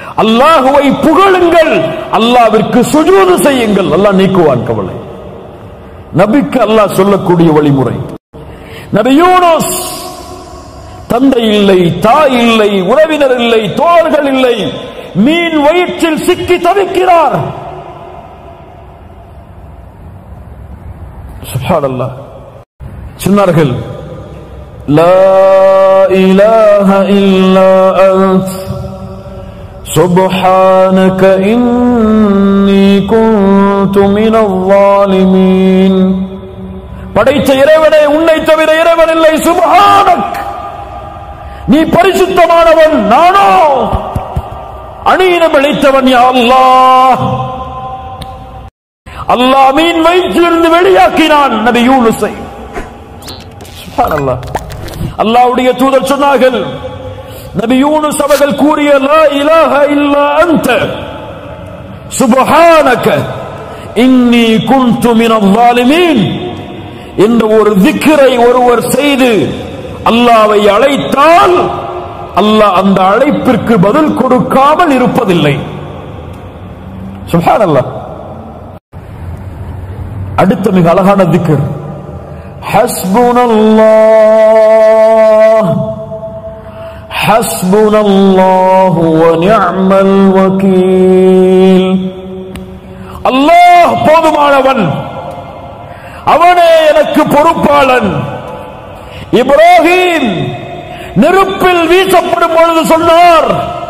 அல்லாஹுவை புகழுங்கள் அல்லாவிற்கு சுஜூது செய்யுங்கள் அல்லாஹ் நீக்குவான் கவலை நபிக்கு அல்லாஹ் சொல்லக்கூடிய வழிமுறை நபி யூனுஸ் தந்தை இல்லை தாய் இல்லை உறவினர் இல்லை தோழர்கள் இல்லை மீன் வயிற்றில் சிக்கி தவிக்கிறார் சுப்ஹானல்லாஹ் சொன்னார்கள் لا إله إلا أنت سبحانك إني كنت من الظالمين படைத்த இறைவனே உன்னை தவிர இறைவன் இல்லை சுபஹானக் நீ பரிசுத்தமானவன் நானோ அணியினம் அளித்தவன் யா அல்லாஹ் அல்லாஹ் மீன் வயிற்றிலிருந்து வெளியாக்கினான் நபி யூனுஸை சுப்ஹானல்லாஹ் அல்லாஹ்வுடைய தூதர் சொன்னார்கள் நபி யூனுஸ் அவர்கள் கூறிய லா இலாஹ இல்லா அன்த சுப்ஹானக இன்னி குன்து மினல் ஸாலிமீன் என்ற ஒரு திக்ரை ஒருவர் செய்து அல்லாவை அழைத்தால் அல்லாஹ் அந்த அழைப்பிற்கு பதில் கொடுக்காமல் இருப்பதில்லை சுப்ஹானல்லாஹ் அடுத்த மிக அழகான திக்ர் حسبنا الله حسبنا الله ونعم الوكيل அல்லாஹ் போதுமானவன் அவனே எனக்கு பொறுப்பாளன் இப்ராஹிம் நெருப்பில் வீசப்படும் பொழுது சொன்னார்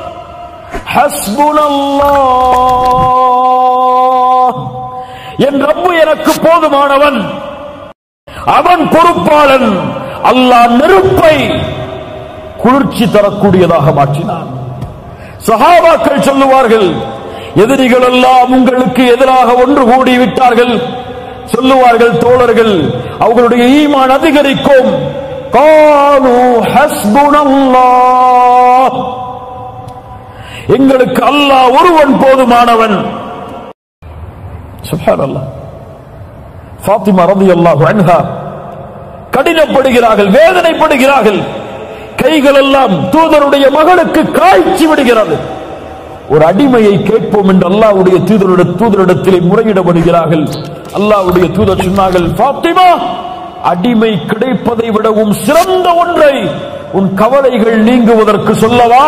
ஹஸ்புனல்லாஹ் என் ரப்பு எனக்கு போதுமானவன் அவன் பொறுப்பாளன் அல்லாஹ் நெருப்பை குளிர்ச்சி தரக்கூடியதாக மாற்றினான் சஹாபாக்கள் சொல்லுவார்கள் எதிரிகள் எல்லாம் உங்களுக்கு எதிராக ஒன்று கூடி விட்டார்கள் சொல்லுவார்கள் தோழர்கள் அவர்களுடைய ஈமான் அதிகரிக்கும் காலு ஹஸ்புனல்லாஹ் எங்களுக்கு அல்லாஹ் ஒருவன் போதுமானவன் சுப்ஹானல்லாஹ் ஃபாத்திமா ரலியல்லாஹு அன்ஹா கடினப்படுகிறார்கள் வேதனைப்படுகிறார்கள் கைகள் எல்லாம் தூதருடைய மகளுக்கு காய்ச்சி விடுகிறது ஒரு அடிமையை கேட்போம் என்று அல்லாஹ்வுடைய தூதருடைய தூதரிடத்திலே முறையிடப்படுகிறார்கள் அல்லாஹ்வுடைய தூதர் சொன்னார்கள் ஃபாத்திமா அடிமை கிடைப்பதை விடவும் சிறந்த ஒன்றை உன் கவலைகள் நீங்குவதற்கு சொல்லவா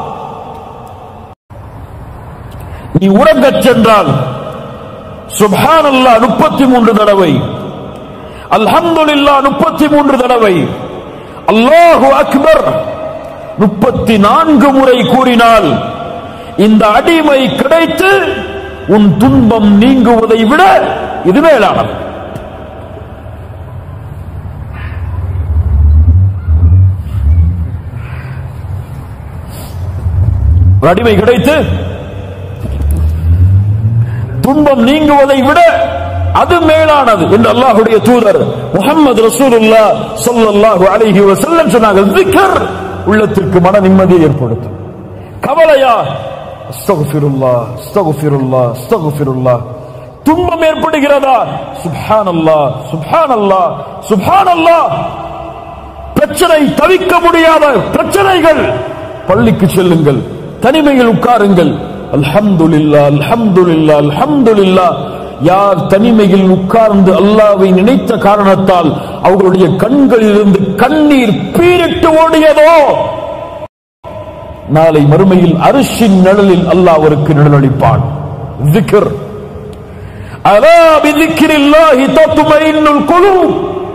நீ உறங்கச் சென்றால் சுப்ஹான் அல்லா முப்பத்தி மூன்று தடவை அல்ஹம்துலில்லா முப்பத்தி மூன்று தடவை அல்லாஹு அக்பர் முப்பத்தி நான்கு முறை கூறினால் இந்த அடிமை கிடைத்து உன் துன்பம் நீங்குவதை விட இது மேலானது ஒரு அடிமை கிடைத்து துன்பம் நீங்குவதை விட அது மேலானது என்று அல்லாஹுடைய தூதர் முகமது ரசூலுல்லா ஸல்லல்லாஹு அலைஹி வஸல்லம் சொன்னார்கள் zikr உள்ளத்திற்கு மன நிம்மதியை ஏற்படுத்தும் கவலையா அஸ்தக்ஃபிருல்லா அஸ்தக்ஃபிருல்லா அஸ்தக்ஃபிருல்லா துன்பம் ஏற்படுகிறதா சுப்ஹானல்லாஹ் சுப்ஹானல்லாஹ் சுப்ஹானல்லாஹ் பிரச்சனை தவிக்க முடியாத பிரச்சனைகள் பள்ளிக்கு செல்லுங்கள் தனிமையில் உட்காருங்கள் அல்ஹம்துலில்லா அல்ஹம்துலில்லா அல்ஹம்துலில்லா யார் தனிமையில் உட்கார்ந்து அல்லாவை நினைத்த காரணத்தால் அவர்களுடைய கண்களிலிருந்து கண்ணீர் பீரிட்டு ஓடியதோ நாளை மறுமையில் அரிசின் நிழலில் அல்லாஹ் அவருக்கு நிழலளிப்பான் ذكر அலா بذكر الله تطمئن القلوب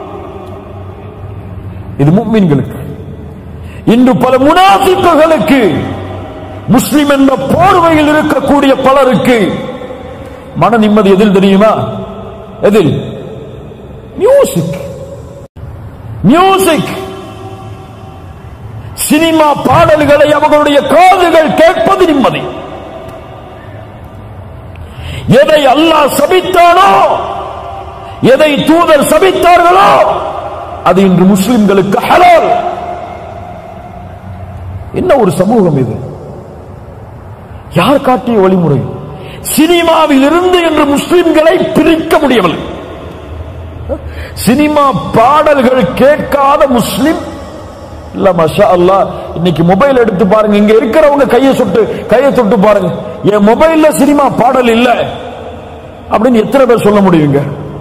இது முக்மீன்களுக்கு இன்று பல முனாஃபிக்குகளுக்கு முஸ்லிம் என்ற போர்வையில் இருக்கக்கூடிய பலருக்கு மன நிம்மதி எதில் தெரியுமா எதில் மியூசிக் மியூசிக் சினிமா பாடல்களை அவர்களுடைய காதுகள் கேட்பது நிம்மதி எதை அல்லாஹ் சபித்தானோ எதை தூதர் சபித்தார்களோ அது இன்று முஸ்லிம்களுக்கு ஹலால் என்ன ஒரு சமூகம் இது யார் காட்டிய வழிமுறை சினிமாவில் இருந்து என்று முஸ்லிம்களை பிரிக்க முடியவில்லை சினிமா பாடல்கள் கேட்காத முஸ்லிம் இல்ல மஷா அல்லாஹ் இன்னைக்கு மொபைல் எடுத்து பாருங்க இங்க இருக்கிறவங்க கையை சுட்டு கையை தொட்டு பாருங்க என் மொபைல்ல சினிமா பாடல் இல்ல அப்படின்னு எத்தனை பேர் சொல்ல முடியுங்க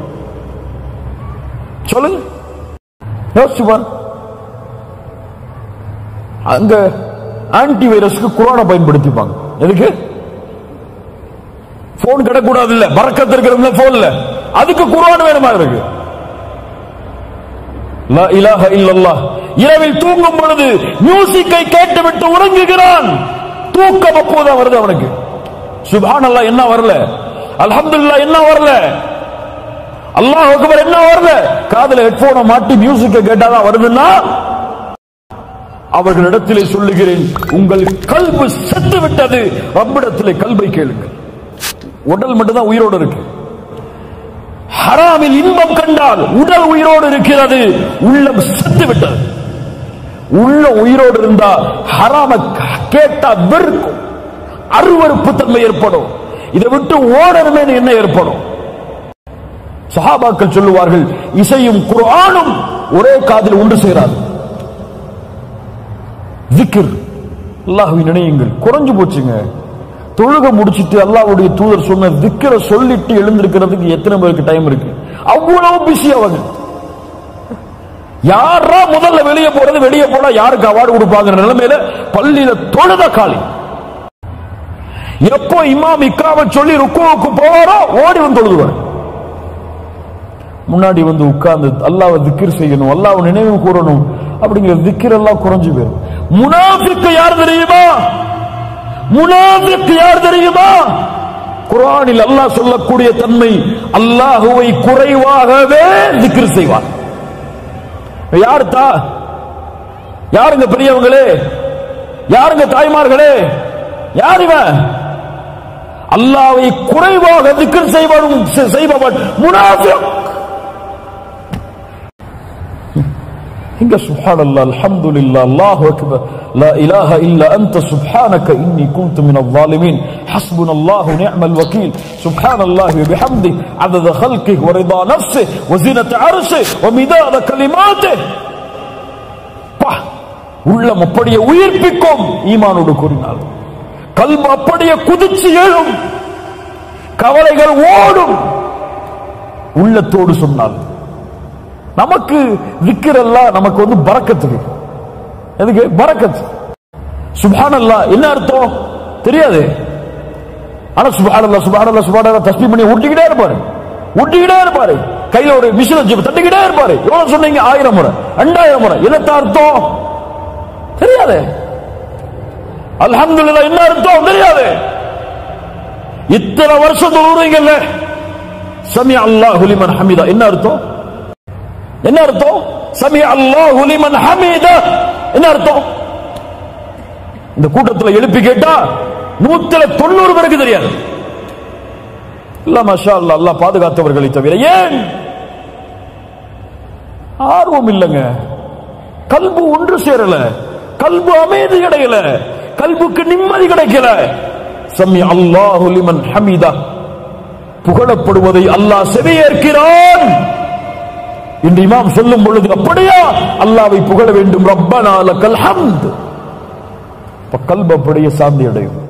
சொல்லுங்க யோசிச்சு பாருங்க அங்க ஆன்டி வைரஸ்க்கு குரானை பயன்படுத்திப்பாங்க எதுக்கு போன் கிடக்கூடாது இல்ல பறக்கத்து இருக்கிறதுல போன்ல அதுக்கு குரான் வேணுமா இருக்கு லா இலாஹ இல்லல்லாஹ் இரவில் தூங்கும் பொழுது மியூசிக்கை கேட்டுவிட்டு உறங்குகிறான் தூக்கம் அப்போதான் வருது அவனுக்கு சுபான் என்ன வரல அல்ஹம்துலில்லாஹ் என்ன வரல அல்லாஹ் அக்பர் என்ன வரல காதுல ஹெட்போனை மாட்டி மியூசிக்கை கேட்டாதான் வருதுன்னா அவர்களிடத்திலே சொல்லுகிறேன் உங்கள் கல்பு செத்து விட்டது ரப்பிடத்திலே கல்வை கேளுங்கள் உடல் மட்டும்தான் உயிரோடு இருக்கு ஹராமில் இன்பம் கண்டால் உடல் உயிரோடு இருக்கிறது உள்ளம் செத்து விட்டது உள்ள உயிரோடு இருந்தா ஹராம கேட்டா வெறுக்கும் அருவருப்பு தன்மை ஏற்படும் இதை விட்டு ஓடணுமே என்ன ஏற்படும் சஹாபாக்கள் சொல்லுவார்கள் இசையும் குர்ஆனும் ஒரே காதில் ஒன்று சேராது திக்ர் அல்லாஹ்வின் நினையுங்கள் குறைஞ்சு போச்சுங்க தொழுக முடிச்சிட்டு அல்லாஹ்வுடைய தூதர் சொன்ன திக்கரை சொல்லிட்டு எழுந்திருக்கிறதுக்கு எத்தனை பேருக்கு டைம் இருக்கு அவ்வளவு பிஸி அவங்க யாரா முதல்ல வெளியே போறது வெளியே போனா யாருக்கு அவார்டு கொடுப்பாங்க நிலைமையில பள்ளியில தொழுத காலி எப்போ இமாம் இக்காவை சொல்லி ருக்குவுக்கு போவாரோ ஓடி வந்து தொழுதுவார் முன்னாடி வந்து உட்கார்ந்து அல்லாஹ்வை திக்ர் செய்யணும் அல்லாஹ்வை நினைவு கூறணும் அப்படிங்கிற திக்ர் எல்லாம் குறைஞ்சு போயிரும் முனாஃபிக்கு யார் தெரியுமா முனாஃபிக் யார் தெரியுமா குர்ஆனில் அல்லாஹ் சொல்லக்கூடிய தன்மை அல்லாஹுவை குறைவாகவே திக்ர் செய்வார் யார் தா யாருங்க பெரியவங்களே யாருங்க தாய்மார்களே யார் இவன் அல்லாவை குறைவாக திக்ர் செய்வன் செய்பவன் முனாஃபிக் இங்க சுப்ஹான் அல்லா அல்ஹம்துலில்லாஹ் அல்லாஹு அக்பர் லா இலாஹ இல்லா அன்த சுப்ஹானக இன்னி குன்து மினல் ظالمين حسبنا الله ونعم الوكيل سبحان الله وبحمده عدد خلقه ورضا نفسه وزنة عرشه ومداد كلماته பா, உள்ளம் அப்படியே உயிர்ப்பிக்கும் ஈமானோடு கூறினார் கல்பு அப்படியே குதிச்சு எழும் கவலைகள் ஓடும் உள்ளத்தோடு சொன்னால் நமக்கு விக்கிறெல்லாம் நமக்கு வந்து பறக்கத்துக்கு எதுக்கு பறக்கத்து சுபானல்லா என்ன அர்த்தம் தெரியாது ஆனா சுபானல்லா சுபானல்லா சுபானல்லா தஸ்பி பண்ணி ஊட்டிக்கிட்டே இருப்பாரு ஊட்டிக்கிட்டே இருப்பாரு கையில ஒரு மிஷின் வச்சு தட்டிக்கிட்டே இருப்பாரு எவ்வளவு சொன்னீங்க ஆயிரம் முறை ரெண்டாயிரம் முறை என்னத்த அர்த்தம் தெரியாது அல்ஹம்துலில்லாஹ் என்ன அர்த்தம் தெரியாது இத்தனை வருஷம் தொழுறீங்கல்ல சமி அல்லாஹ் லிமன் ஹமிதா என்ன அர்த்தம் என்ன அர்த்தம் சமி அல்லாஹ் லிமன் ஹமிதா என்ன அர்த்தம் இந்த கூட்டத்தில் எழுப்பி கேட்டா நூத்துல தொண்ணூறு பேருக்கு தெரியாது இல்ல மஷா அல்லா அல்லாஹ் பாதுகாத்தவர்களை தவிர ஏன் ஆர்வம் இல்லைங்க கல்பு ஒன்று சேரல கல்பு அமைதி கிடைக்கல கல்புக்கு நிம்மதி கிடைக்கல சமி அல்லாஹு லிமன் ஹமீதா புகழப்படுவதை அல்லாஹ் செவியேற்கிறான் இன்று இமாம் சொல்லும் பொழுது அப்படியா அல்லாவை புகழ வேண்டும் ரப்பனா லக்கல் ஹம்த் இப்ப கல்பு அப்படியே சாந்தி அடையும்